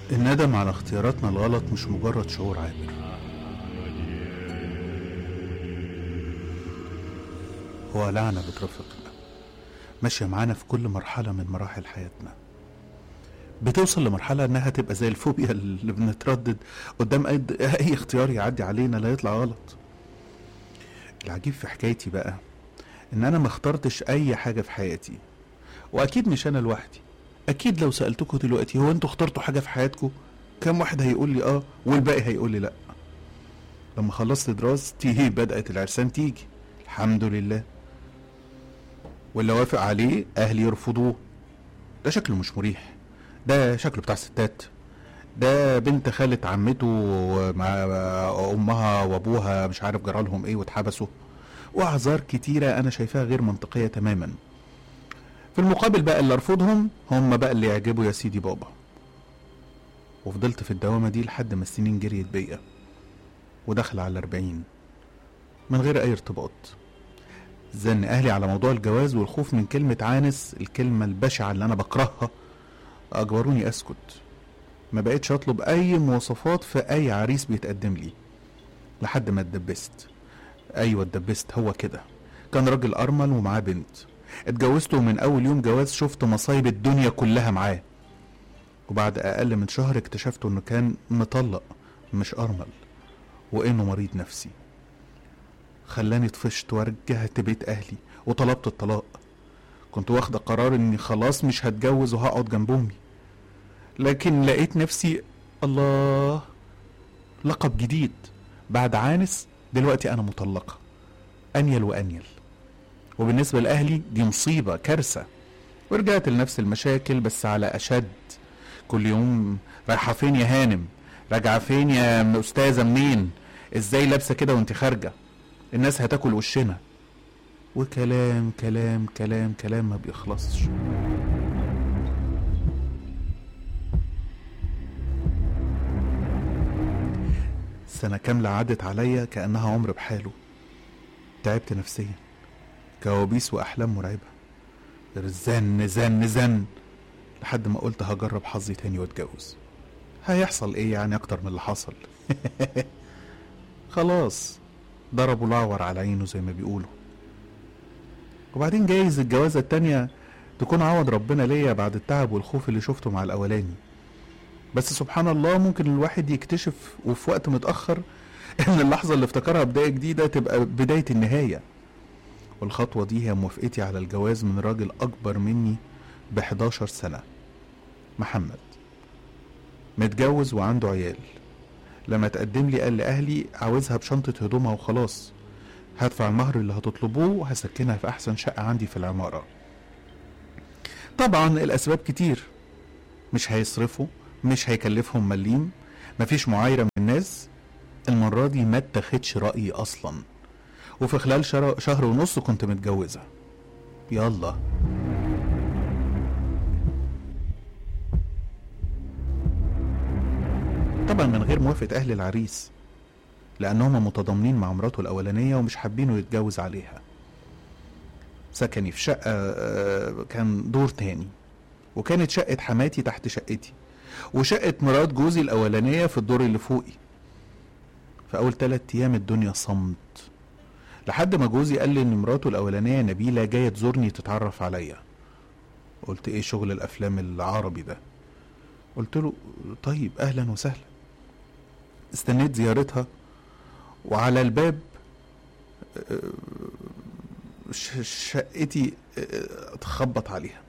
الندم على اختياراتنا الغلط مش مجرد شعور عابر هو لعنة بترافقنا ماشية معانا في كل مرحلة من مراحل حياتنا بتوصل لمرحلة انها تبقى زي الفوبيا اللي بنتردد قدام اي, أي اختيار يعدي علينا لا يطلع غلط العجيب في حكايتي بقى ان انا ما اخترتش اي حاجة في حياتي واكيد مش انا لوحدي اكيد لو سألتكم دلوقتي هو انتوا اخترتوا حاجة في حياتكم كم واحد هيقول لي اه والباقي هيقول لي لا لما خلصت دراستي بدأت العرسان تيجي الحمد لله واللي وافق عليه اهلي يرفضوه ده شكله مش مريح ده شكله بتاع ستات ده بنت خالة عمته مع امها وابوها مش عارف جرالهم ايه واتحبسوا واعذار كتيرة انا شايفاها غير منطقية تماما في المقابل بقى اللي ارفضهم هم بقى اللي يعجبوا يا سيدي بابا وفضلت في الدوامة دي لحد ما السنين جريت بيا ودخل على الأربعين من غير أي ارتباط زن أهلي على موضوع الجواز والخوف من كلمة عانس الكلمة البشعة اللي أنا بكرهها أجبروني أسكت ما بقتش أطلب أي مواصفات في أي عريس بيتقدم لي لحد ما اتدبست أيوة اتدبست هو كده كان راجل أرمل ومعاه بنت اتجوزته من أول يوم جواز شفت مصايب الدنيا كلها معاه وبعد أقل من شهر اكتشفت إنه كان مطلق مش أرمل وإنه مريض نفسي خلاني طفشت ورجعت بيت أهلي وطلبت الطلاق كنت واخدة قرار إني خلاص مش هتجوز وهقعد جنب أمي لكن لقيت نفسي الله لقب جديد بعد عانس دلوقتي أنا مطلقة أنيل وأنيل وبالنسبة لأهلي دي مصيبة كارثة ورجعت لنفس المشاكل بس على أشد كل يوم رايحة فين يا هانم راجعة فين يا أستاذة منين ازاي لابسة كده وانت خارجة الناس هتاكل وشنا وكلام كلام كلام كلام ما بيخلصش سنة كاملة عدت عليا كأنها عمر بحاله تعبت نفسيا كوابيس وأحلام مرعبة زن زن زن لحد ما قلت هجرب حظي تاني واتجوز هيحصل ايه يعني اكتر من اللي حصل خلاص ضربوا الأعور على عينه زي ما بيقولوا وبعدين جايز الجوازة التانية تكون عوض ربنا ليا بعد التعب والخوف اللي شفته مع الأولاني بس سبحان الله ممكن الواحد يكتشف وفي وقت متأخر إن اللحظة اللي افتكرها بداية جديدة تبقى بداية النهاية والخطوة دي هي موافقتي على الجواز من راجل أكبر مني ب 11 سنة محمد متجوز وعنده عيال لما تقدم لي قال لأهلي عاوزها بشنطة هدومها وخلاص هدفع المهر اللي هتطلبوه وهسكنها في أحسن شقة عندي في العمارة طبعا الأسباب كتير مش هيصرفوا مش هيكلفهم مليم مفيش معايرة من الناس المرة دي ما اتخدش رأيي أصلا وفي خلال شهر, شهر ونص كنت متجوزة يلا طبعا من غير موافقة أهل العريس لأنهم متضامنين مع مراته الأولانية ومش حابينه يتجوز عليها سكني في شقة آه، كان دور تاني وكانت شقة حماتي تحت شقتي وشقة مرات جوزي الأولانية في الدور اللي فوقي في أول تلات أيام الدنيا صمت لحد ما جوزي قال لي إن مراته الأولانية نبيلة جاية تزورني تتعرف عليا قلت إيه شغل الأفلام العربي ده قلت له طيب أهلا وسهلا استنيت زيارتها وعلى الباب آه، ش- شقتي آه، اتخبط عليها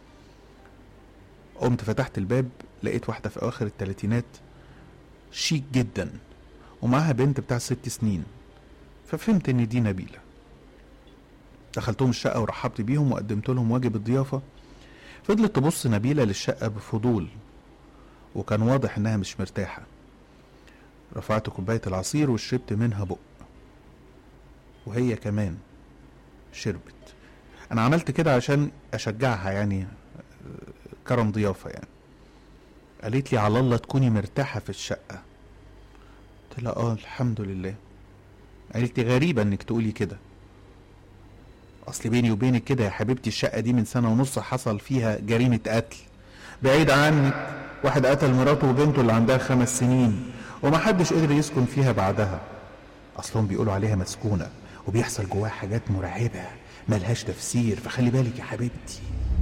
قمت فتحت الباب لقيت واحدة في أواخر التلاتينات شيك جدا ومعاها بنت بتاع ست سنين ففهمت إن دي نبيلة دخلتهم الشقة ورحبت بيهم وقدمت لهم واجب الضيافة فضلت تبص نبيلة للشقة بفضول وكان واضح إنها مش مرتاحة رفعت كوباية العصير وشربت منها بق وهي كمان شربت أنا عملت كده عشان أشجعها يعني آه، كرم ضيافة يعني قالت لي على الله تكوني مرتاحة في الشقة قلت لها اه الحمد لله قالت لي غريبة انك تقولي كده اصل بيني وبينك كده يا حبيبتي الشقة دي من سنة ونص حصل فيها جريمة قتل بعيد عنك واحد قتل مراته وبنته اللي عندها خمس سنين ومحدش قدر يسكن فيها بعدها اصلهم بيقولوا عليها مسكونه وبيحصل جواها حاجات مرعبه ملهاش تفسير فخلي بالك يا حبيبتي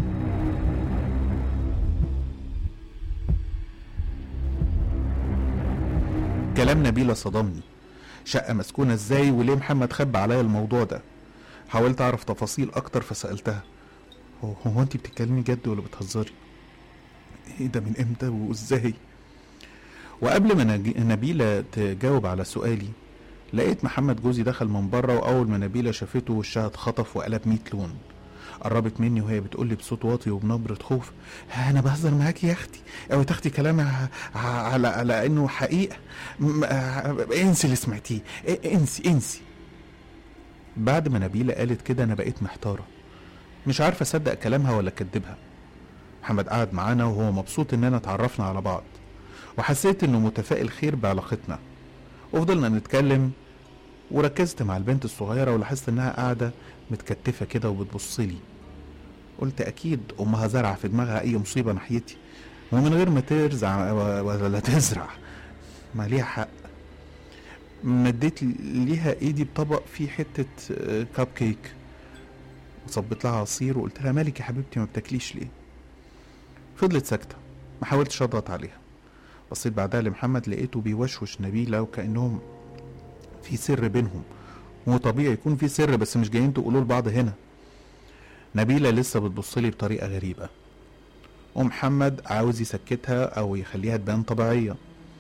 كلام نبيلة صدمني شقة مسكونة ازاي وليه محمد خبى عليا الموضوع ده حاولت اعرف تفاصيل اكتر فسألتها هو, هو انت بتتكلمي جد ولا بتهزري ايه ده من امتى وازاي وقبل ما نج- نبيلة تجاوب على سؤالي لقيت محمد جوزي دخل من بره واول ما نبيلة شافته وشها اتخطف وقلب 100 لون قربت مني وهي بتقول لي بصوت واطي وبنبرة خوف انا بهزر معاكي يا اختي او تاخدي كلامي ع- ع- على على انه حقيقه م- ع- انسي اللي سمعتيه إ- انسي انسي بعد ما نبيلة قالت كده انا بقيت محتاره مش عارفه اصدق كلامها ولا اكدبها محمد قعد معانا وهو مبسوط اننا اتعرفنا على بعض وحسيت انه متفائل خير بعلاقتنا وفضلنا نتكلم وركزت مع البنت الصغيرة ولاحظت انها قاعدة متكتفة كده وبتبصلي قلت اكيد امها زرع في دماغها اي مصيبة ناحيتي ومن غير ما ترزع و- ولا تزرع ما ليها حق مديت ليها ايدي بطبق فيه حتة آه، كاب كيك وصبت لها عصير وقلت لها مالك يا حبيبتي ما بتاكليش ليه فضلت ساكتة ما حاولتش اضغط عليها بصيت بعدها لمحمد لقيته بيوشوش نبيلة وكأنهم في سر بينهم وطبيعي يكون في سر بس مش جايين تقولوا لبعض هنا نبيلة لسه بتبصلي بطريقة غريبة ومحمد عاوز يسكتها أو يخليها تبان طبيعية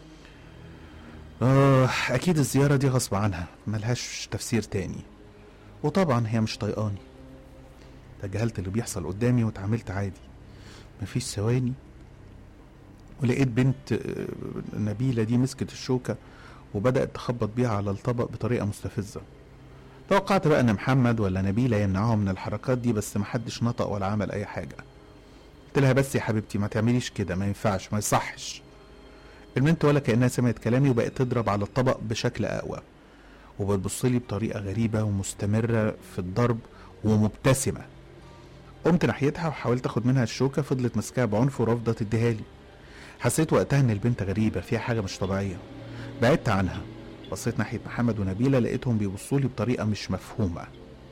آه أكيد الزيارة دي غصب عنها ملهاش تفسير تاني وطبعا هي مش طايقاني تجاهلت اللي بيحصل قدامي واتعاملت عادي مفيش ثواني ولقيت بنت آه، نبيلة دي مسكت الشوكة وبدأت تخبط بيها على الطبق بطريقة مستفزة توقعت بقى ان محمد ولا نبيلة يمنعوها من الحركات دي بس محدش نطق ولا عمل اي حاجة قلت لها بس يا حبيبتي ما تعمليش كده ما ينفعش ما يصحش البنت ولا كأنها سمعت كلامي وبقت تضرب على الطبق بشكل أقوى وبتبصلي بطريقة غريبة ومستمرة في الضرب ومبتسمة قمت ناحيتها وحاولت اخد منها الشوكة فضلت ماسكاها بعنف ورافضة تديها لي حسيت وقتها ان البنت غريبة فيها حاجة مش طبيعية بعدت عنها بصيت ناحية محمد ونبيلة لقيتهم بيبصوا لي بطريقة مش مفهومة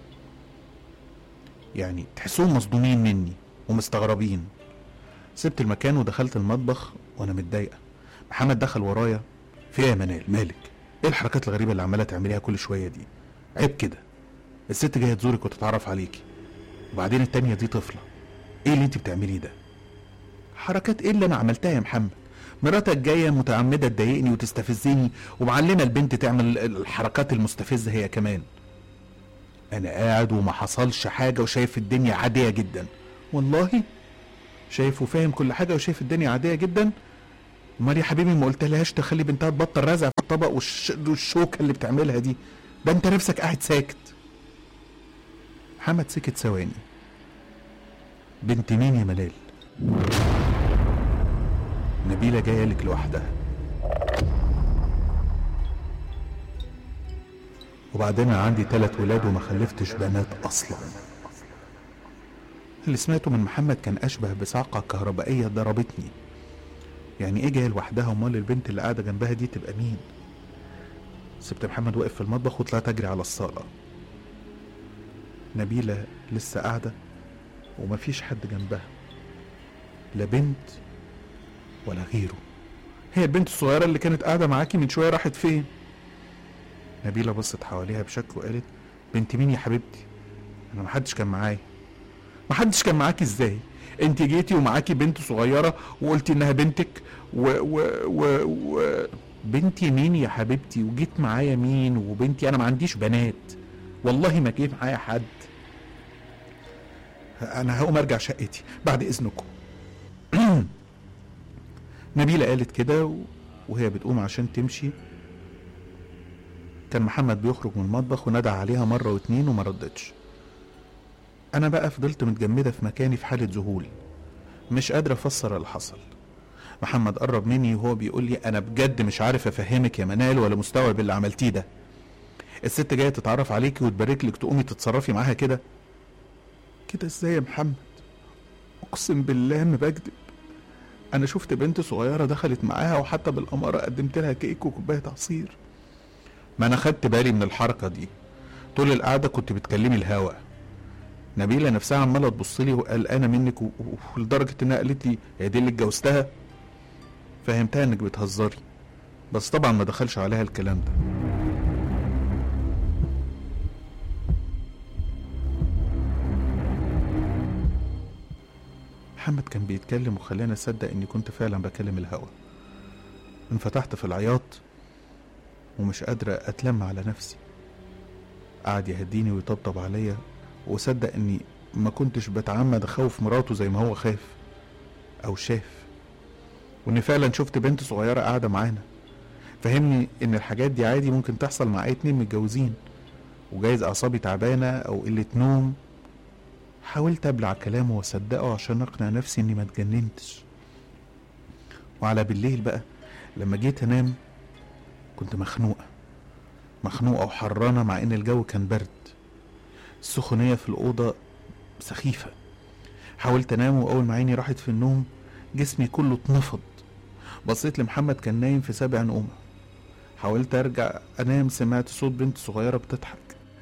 يعني تحسوهم مصدومين مني ومستغربين سبت المكان ودخلت المطبخ وانا متضايقة محمد دخل ورايا في ايه يا منال مالك ايه الحركات الغريبة اللي عمالة تعمليها كل شوية دي عيب كده الست جاية تزورك وتتعرف عليكي وبعدين التانية دي طفلة ايه اللي انت بتعمليه ده حركات ايه اللي انا عملتها يا محمد مراتك جاية متعمدة تضايقني وتستفزني ومعلمة البنت تعمل الحركات المستفزة هي كمان أنا قاعد وما حصلش حاجة وشايف الدنيا عادية جدا والله شايف وفاهم كل حاجة وشايف الدنيا عادية جدا امال يا حبيبي ما قلتلهاش تخلي بنتها تبطل رزع في الطبق والش... والشوكة اللي بتعملها دي ده انت نفسك قاعد ساكت محمد سكت ثواني بنت مين يا ملال نبيلة جاية لك لوحدها وبعدين أنا عندي تلات ولاد وما خلفتش بنات أصلا اللي سمعته من محمد كان أشبه بصعقة كهربائية ضربتني يعني إيه جاية لوحدها أمال البنت اللي قاعدة جنبها دي تبقى مين سبت محمد واقف في المطبخ وطلعت أجري على الصالة نبيلة لسه قاعدة ومفيش حد جنبها لا بنت ولا غيره هي البنت الصغيرة اللي كانت قاعدة معاكي من شوية راحت فين؟ نبيلة بصت حواليها بشك وقالت بنت مين يا حبيبتي؟ أنا محدش كان معايا محدش كان معاكي ازاي؟ انت جيتي ومعاكي بنت صغيرة وقلتي انها بنتك و و و, و بنتي مين يا حبيبتي وجيت معايا مين وبنتي انا ما عنديش بنات والله ما جه معايا حد انا هقوم ارجع شقتي بعد اذنكم نبيلة قالت كده و- وهي بتقوم عشان تمشي كان محمد بيخرج من المطبخ ونادى عليها مرة واتنين وما ردتش أنا بقى فضلت متجمدة في مكاني في حالة ذهول مش قادر أفسر اللي حصل محمد قرب مني وهو بيقول لي أنا بجد مش عارف أفهمك يا منال ولا مستوعب اللي عملتيه ده الست جاية تتعرف عليكي وتبارك لك تقومي تتصرفي معاها كده كده ازاي يا محمد اقسم بالله ما بكذب انا شفت بنت صغيره دخلت معاها وحتى بالاماره قدمت لها كيك وكوبايه عصير ما انا خدت بالي من الحركه دي طول القعده كنت بتكلمي الهوا نبيله نفسها عماله تبص لي وقلقانه منك و- و- ولدرجه انها قالت لي هي دي اللي اتجوزتها فهمتها انك بتهزري بس طبعا ما دخلش عليها الكلام ده محمد كان بيتكلم وخلاني اصدق اني كنت فعلا بكلم الهوا انفتحت في العياط ومش قادرة أتلم على نفسي قعد يهديني ويطبطب عليا وصدق إني ما كنتش بتعمد أخوف مراته زي ما هو خاف أو شاف وإني فعلا شفت بنت صغيرة قاعدة معانا فهمني إن الحاجات دي عادي ممكن تحصل مع أي اتنين متجوزين وجايز أعصابي تعبانة أو قلة نوم حاولت أبلع كلامه وأصدقه عشان أقنع نفسي إني ما اتجننتش وعلى بالليل بقى لما جيت أنام كنت مخنوقة مخنوقة وحرانة مع إن الجو كان برد السخونية في الأوضة سخيفة حاولت أنام وأول ما عيني راحت في النوم جسمي كله اتنفض بصيت لمحمد كان نايم في سابع نومة حاولت أرجع أنام سمعت صوت بنت صغيرة بتضحك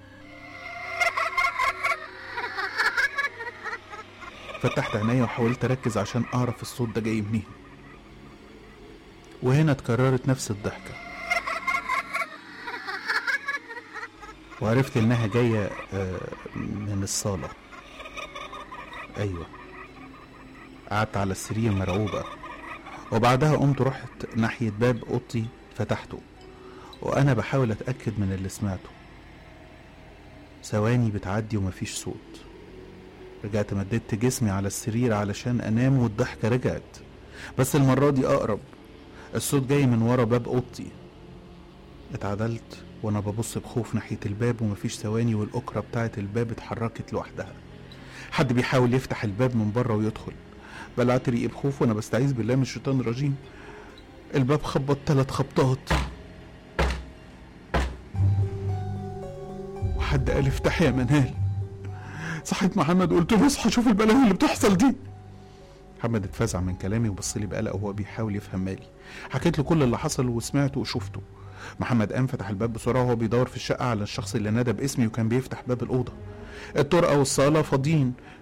فتحت عينيا وحاولت أركز عشان أعرف الصوت ده جاي منين وهنا اتكررت نفس الضحكة وعرفت إنها جاية آه، من الصالة أيوة قعدت على السرير مرعوبة وبعدها قمت رحت ناحية باب أوضتي فتحته وأنا بحاول أتأكد من اللي سمعته ثواني بتعدي ومفيش صوت رجعت مددت جسمي على السرير علشان أنام والضحكة رجعت بس المرة دي أقرب الصوت جاي من ورا باب أوضتي اتعدلت وأنا ببص بخوف ناحية الباب ومفيش ثواني والأكرة بتاعة الباب اتحركت لوحدها حد بيحاول يفتح الباب من بره ويدخل بلعت ريقي بخوف وأنا بستعيذ بالله من الشيطان الرجيم الباب خبط ثلاث خبطات وحد قال افتح يا منال صحيت محمد قلت له اصحى شوف البلاوي اللي بتحصل دي محمد اتفزع من كلامي وبص لي بقلق وهو بيحاول يفهم مالي حكيت له كل اللي حصل وسمعته وشفته محمد قام فتح الباب بسرعه وهو بيدور في الشقه على الشخص اللي نادى باسمي وكان بيفتح باب الاوضه الطرقه والصاله فاضيين